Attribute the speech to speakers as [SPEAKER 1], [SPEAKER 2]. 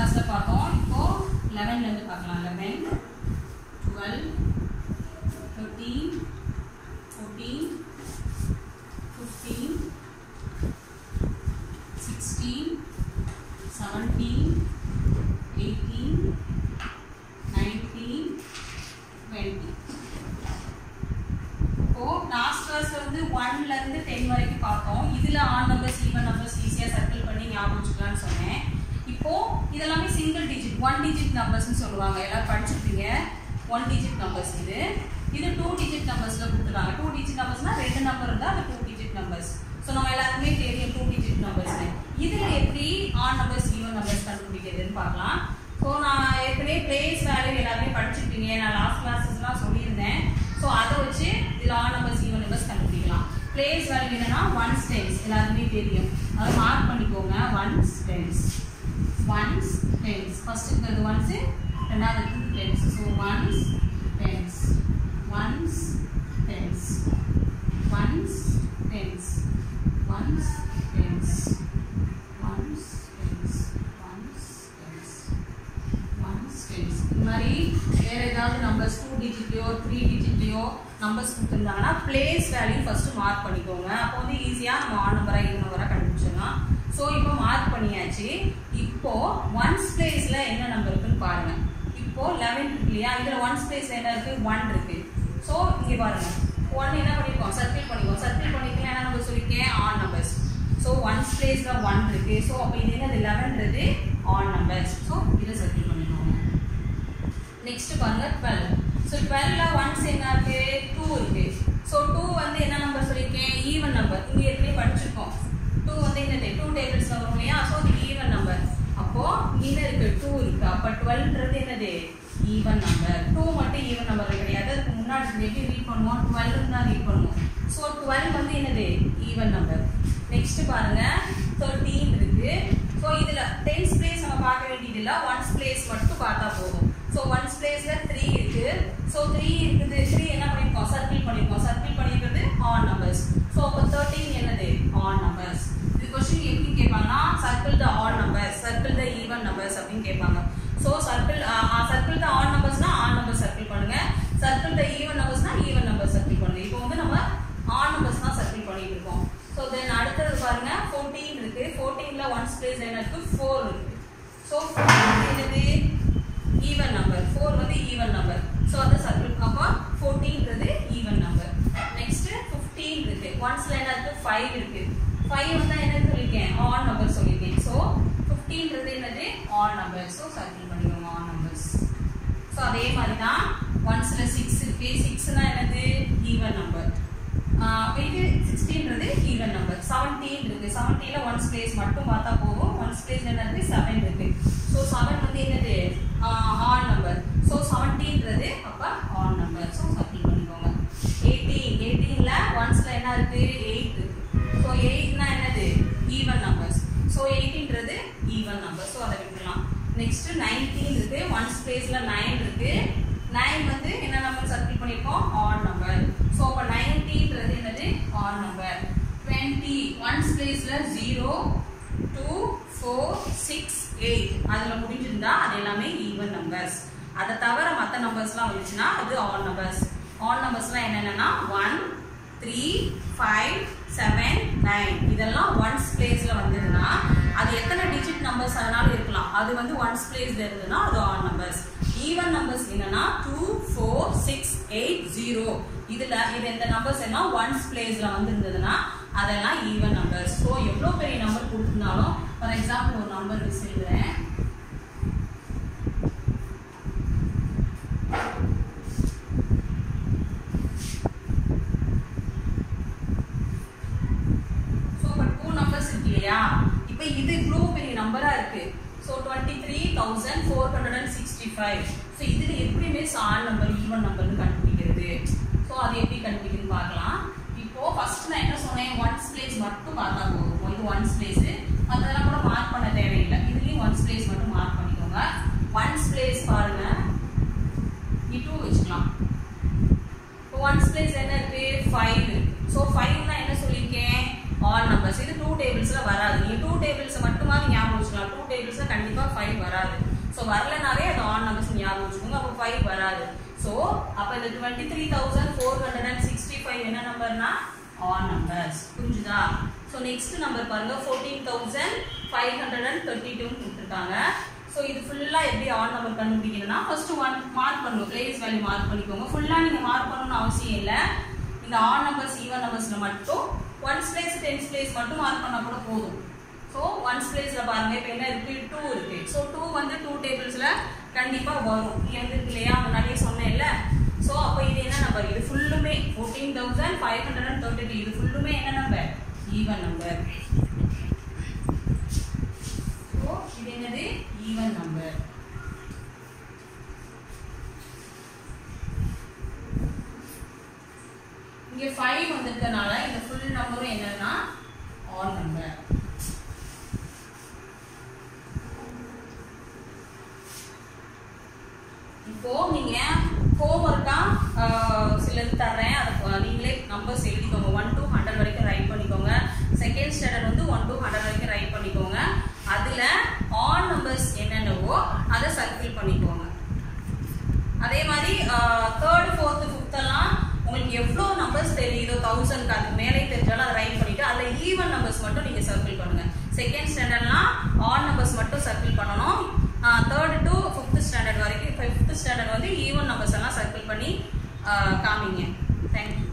[SPEAKER 1] கிளாஸ்ல பார்த்தோம் இப்போ லெவன்ல இருந்து பார்க்கலாம் eleven twelve thirteen fourteen fifteen sixteen seventeen eighteen nineteen twenty இப்போ லாஸ்ட் கிளாஸ்ல வந்து ஒன்ல இருந்து டென் வரைக்கும் பார்த்தோம் இதுல ஆன் நம்பர்ஸ் ஈவன் நம்பர்ஸ் ஈஸியா சர்க்கிள் பண்ணி ஞாபகம் வச்சுக்கலாம்னு சொன்னேன் இப்போ இதெல்லாமே சிங்கிள் டிஜிட் ஒன் டிஜிட் நம்பர்ஸ்னு சொல்லுவாங்க எல்லாரும் படிச்சிருப்பீங்க ஒன் டிஜிட் நம்பர்ஸ் இது இது டூ டிஜிட் நம்பர்ஸ்ல கொடுத்துருக்காங்க டூ டிஜிட் நம்பர்ஸ்னா ரெண்டு நம்பர் இருந்தா அது டூ டிஜிட் நம்பர்ஸ் ஸோ நம்ம எல்லாருக்குமே தெரியும் டூ டிஜிட் நம்பர்ஸ் இதுல எப்படி ஆன் நம்பர்ஸ் ஈவன் நம்பர்ஸ் கண்டுபிடிக்கிறதுன்னு பார்க்கலாம் ஸோ நான் ஏற்கனவே பிளேஸ் வேல்யூ எல்லாருமே படிச்சிருப்பீங்க நான் லாஸ்ட் கிளாஸஸ்லாம் சொல்லியிருந்தேன் ஸோ அதை வச்சு இதில் ஆன் நம்பர்ஸ் ஈவன் நம்பர்ஸ் கண்டுபிடிக்கலாம் பிளேஸ் வேல்யூ என்னன்னா ஒன்ஸ் டென்ஸ் எல்லாருமே தெரியும் அதை மார்க் பண்ணிக்கோங்க ones tens ones tens first இருக்கிறது ஒன்ஸ் ரெண்டாவது இருக்கிறது tens so ones tens ones tens ones tens ones tens ones tens ones tens ones tens இந்த மாதிரி வேற ஏதாவது நம்பர்ஸ் டூ டிஜிட்லையோ த்ரீ டிஜிட்லையோ நம்பர்ஸ் கொடுத்துருந்தாங்கன்னா பிளேஸ் வேல்யூ ஃபர்ஸ்ட் மார்க் பண்ணிக்கோங்க அப்போ வந்து ஈஸியாக நம்ம ஆன் நம்பரா ஈவன் நம்பரா கண்டுபிடிச்சிடலாம் ஸோ இப்போ மார்க் பண்ணியாச்சு இப்போ ஒன்ஸ் பிளேஸ்ல என்ன நம்பர் இருக்குன்னு பாருங்க இப்போ லெவன் இருக்கு இல்லையா இதுல ஒன்ஸ் பிளேஸ்ல என்ன இருக்கு ஒன் இருக்கு ஸோ இங்க பாருங்க ஒன் என்ன பண்ணிருக்கோம் சர்க்கிள் பண்ணிக்கோம் சர்க்கிள் பண்ணிக்கலாம் என்ன நம்பர் சொல்லியிருக்கேன் ஆன் நம்பர்ஸ் ஸோ ஒன்ஸ் பிளேஸ்ல ஒன் இருக்கு ஸோ அப்போ இது என்னது லெவன்றது ஆன் நம்பர்ஸ் ஸோ இதை சர்க்கிள் பண்ணிக்கோங்க நெக்ஸ்ட் பாருங்க டுவெல் ஸோ டுவெல்ல ஒன்ஸ் என்ன இருக்கு டூ இருக்கு ஸோ டூ வந்து என்ன நம்பர் சொல்லியிருக்கேன் ஈவன் நம்பர் இங்க ஏற்கனவே படிச்சிருக்கோம் டூ வந்து என்னது டூ டேபிள்ஸ்ல வரும் இல்லையா ஸோ அது ஈவன் நம்பர் அப்போ இங்க இருக்கு டூ இருக்கு அப்ப டுவெல்ன்றது என்னது ஈவன் நம்பர் டூ மட்டும் ஈவன் நம்பர் கிடையாது அதுக்கு முன்னாடி எப்படி ரீட் பண்ணுவோம் டுவெல் தான் ரீட் பண்ணுவோம் ஸோ டுவெல் வந்து என்னது ஈவன் நம்பர் நெக்ஸ்ட் பாருங்க தேர்ட்டீன் இருக்கு ஸோ இதுல டென்ஸ் பிளேஸ் நம்ம பார்க்க வேண்டியது இல்ல ஒன்ஸ் பிளேஸ் மட்டும் பார்த்தா போதும் ஸோ ஒன்ஸ் பிளேஸ்ல த்ரீ இருக்கு ஸோ த்ரீ இருக்குது த்ரீ என்ன பண்ணிருக்கோம் சர்க்கிள் பண்ணிருக்கோம் சர்க்கிள் பண்ணிருக்கிறது ஆன் நம்பர்ஸ் ஸோ அப்போ தேர்ட்டீன் என்னது ஆன் நம்பர்ஸ் இது கொஸ்டின் எப்படி கேட்பாங்கன்னா circle the odd numbers circle the even numbers அப்படின்னு கேட்பாங்க so circle circle the odd நம்பர்ஸ்னா ஆன் நம்பர் சர்க்கிள் பண்ணுங்க சர்க்கிள் த ஈவன் நம்பர்ஸ்னா ஈவன் நம்பர் சர்க்கிள் பண்ணுங்க இப்போ வந்து நம்ம ஆன் நம்பர்ஸ் தான் சர்க்கிள் பண்ணிட்டு இருக்கோம் ஸோ தென் அடுத்தது பாருங்க ஃபோர்டீன் இருக்கு ஃபோர்டீன்ல ஒன்ஸ் பிளேஸ் என்ன இருக்கு ஃபோர் இருக்கு ஸோ என்னது ஈவன் நம்பர் ஃபோர் வந்து ஈவன் நம்பர் ஸோ அது சர்க்கிள் அப்போ ஃபோர்டீன்றது ஈவன் நம்பர் நெக்ஸ்ட் ஃபிஃப்டீன் இருக்கு ஒன்ஸ்ல என்ன இருக்கு ஃபைவ் இருக்கு ஃபைவ் வந்து என்ன சொல்லியிருக்கேன் ஆன் நம்பர் சொல்லியிருக்கேன் ஸோ ஃபிஃப்டீன்றது என்னது ஆன் நம்பர் ஸோ சர்க்கிள் பண்ணிக்கோங்க ஆன் நம்பர்ஸ் ஸோ அதே மாதிரி தான் ஒன்ஸ்ல சிக்ஸ் இருக்கு சிக்ஸ்னா என்னது ஈவன் நம்பர் இது சிக்ஸ்டீன்றது ஈவன் நம்பர் செவன்டீன் இருக்கு செவன்டீன்ல ஒன்ஸ் பிளேஸ் மட்டும் பார்த்தா போதும் ஒன்ஸ் பிளேஸ் என்னது செவன் இருக்கு ஸோ செவன் வந்து என்னது ஆன் நம்பர் ஸோ செவன்டீன்றது அப்ப ஆன் நம்பர் ஸோ சர்க்கிள் பண்ணிக்கோங்க எயிட்டீன் எயிட்டீன்ல ஒன்ஸ்ல என்ன இருக்கு எயிட் இருக்கு ஸோ எயிட்னா என்னது ஈவன் நம்பர்ஸ் ஸோ எயிட்டீன்றது ஈவன் நம்பர் ஸோ அதை விட்டுலாம் நெக்ஸ்ட் நைன்டீன் இருக்கு ஒன்ஸ் பிளேஸ்ல நைன் இருக்கு நைன் வந்து என்ன நம்பர் சர்க்கிள் பண்ணிருக்கோம் ஆன் நம்பர் ஸோ அப்போ நைன்டீன்றது என்னது ஆன் நம்பர் டுவெண்ட்டி ஒன்ஸ் பிளேஸ்ல zero two four six eight அதில் முடிஞ்சிருந்தா அது எல்லாமே ஈவன் நம்பர்ஸ் அதை தவிர மற்ற நம்பர்ஸ்லாம் வந்துச்சுன்னா அது ஆன் நம்பர்ஸ் ஆன் நம்பர்ஸ்லாம் என்னென்னா one three five seven nine இதெல்லாம் ஒன்ஸ் பிளேஸ்ல வந்ததுன்னா அது எத்தனை டிஜிட் நம்பர்ஸ் அதனால இருக்கலாம் அது வந்து ஒன்ஸ் பிளேஸ்ல இருந்ததுன்னா அது ஆன் நம்பர்ஸ் ஈவன் நம்பர்ஸ் என்னன்னா two four six eight zero இதுல இது இந்த நம்பர்ஸ் எல்லாம் ஒன்ஸ் பிளேஸ்ல வந்திருந்ததுன்னா அதெல்லாம் ஈவன் நம்பர்ஸ் ஸோ எவ்வளோ பெரிய நம்பர் கொடுத்துருந்தாலும் ஃபார் எக்ஸாம்பிள் ஒரு நம்பர் மிஸ் எழுதுறேன் ஸோ இப்போ டூ நம்பர்ஸ் இருக்கு இல்லையா இப்போ இது இவ்வளோ பெரிய நம்பரா இருக்கு so twenty three thousand four hundred and sixty five so இதில் எப்படியுமே ஆல் நம்பர் ஈவன் நம்பர்னு கண்டுபிடிக்கிறது ஸோ அது எப்படி கண்டுபிடிக்குன்னு பார்க்கலாம் இப்போ ஃபர்ஸ்ட் நான் என்ன சொன்னேன் ஒன்ஸ் பிளேஸ் மட்டும் பார்த்தா போதும் இது ஒன்ஸ் பிளேஸ் அதெல்லாம் கூட மார்க் பண்ண தேவையில்லை இதுலயும் ஒன்ஸ் பிளேஸ் மட்டும் மார்க் பண்ணிக்கோங்க ஒன்ஸ் பிளேஸ் பாருங்க டூ வச்சுக்கலாம் ஒன்ஸ் பிளேஸ் என்ன இருக்கு ஃபைவ் ஸோ ஃபைவ்னா என்ன சொல்லியிருக்கேன் ஆல் நம்பர்ஸ் இது டூ டேபிள்ஸ்ல வராது நீங்க டூ டேபிள்ஸ் மட்டுமா ஞாபகம் வச்சுக்கலாம் டூ டேபிள்ஸ்ல கண்டிப்பா ஃபைவ் வராது ஸோ வரலனாவே அது ஆன் நம்பர்ஸ் ஞாபகம் வச்சுக்கோங்க அப்போ ஃபைவ் வராது ஸோ அப்போ இந்த twenty three thousand four hundred and sixty five என்ன நம்பர்னா ஆன் நம்பர்ஸ் புரிஞ்சுதா ஸோ நெக்ஸ்ட் நம்பர் பாருங்க fourteen thousand five hundred and thirty டூன்னு கொடுத்துருக்காங்க ஸோ இது ஃபுல்லாக எப்படி ஆன் நம்பர் கண்டுபிடிக்கணும்னா ஃபர்ஸ்ட் ஒன் மார்க் பண்ணுங்க பிளேஸ் வேல்யூ மார்க் பண்ணிக்கோங்க ஃபுல்லாக நீங்கள் மார்க் பண்ணணும்னு அவசியம் இல்லை இந்த ஆன் நம்பர்ஸ் ஈவன் நம்பர்ஸில் மட்டும் ஒன்ஸ் பிளேஸ் டென்ஸ் பிளேஸ் மட்டும் மார்க் பண்ணால் கூட போதும் ஸோ ஒன்ஸ் பிளேஸில் பாருங்க இப்போ என்ன இருக்கு டூ இருக்கு ஸோ டூ வந்து டூ டேபிள்ஸில் கண்டிப்பாக வரும் இங்கே வந்து இருக்கு இல்லையா முன்னாடியே சொன்னேன்ல ஸோ அப்போ இது என்ன நம்பர் இது ஃபுல்லுமே fourteen thousand five hundred and thirty இது ஃபுல்லுமே என்ன நம்பர் ஈவன் நம்பர் ஸோ இது என்னது ஈவன் நம்பர் இங்க 5 வந்திருக்கனால இந்த ஃபுல் நம்பரும் என்னன்னா ஆல் நம்பர் இப்போ நீங்க ஹோம்ஒர்க்கா சிலது தர்றேன் அதை நீங்களே நம்பர்ஸ் எழுதிக்கோங்க ஒன் to ஹண்ட்ரட் வரைக்கும் ரைட் பண்ணிக்கோங்க செகண்ட் ஸ்டாண்டர்ட் வந்து ஒன் to ஹண்ட்ரட் வரைக்கும் ரைட் பண்ணிக்கோங்க அதுல ஆன் நம்பர்ஸ் என்னென்னவோ அதை சர்க்கிள் பண்ணிக்கோங்க அதே மாதிரி தேர்ட் ஃபோர்த்து ஃபிஃப்த்தெல்லாம் உங்களுக்கு எவ்வளோ நம்பர்ஸ் தெரியுதோ தௌசண்ட்க்கு அதுக்கு மேலே தெரிஞ்சாலும் அதை ரைட் பண்ணிட்டு அதில் ஈவன் நம்பர்ஸ் மட்டும் நீங்கள் சர்க்கிள் பண்ணுங்க செகண்ட் ஸ்டாண்டர்ட்லாம் ஆன் நம்பர்ஸ் மட்டும் சர்க்கிள் பண்ணணும் தேர்ட் டு ஃபிஃப்த் ஸ்டாண்டர்ட் வரைக்கும் ஃபிஃப்த் ஸ்டாண்டர்ட் வந்து ஈவன் நம்பர்ஸ் எல்லாம் சர்க்கிள் பண்ணி ஆஹ் காமிங்க தேங்க்யூ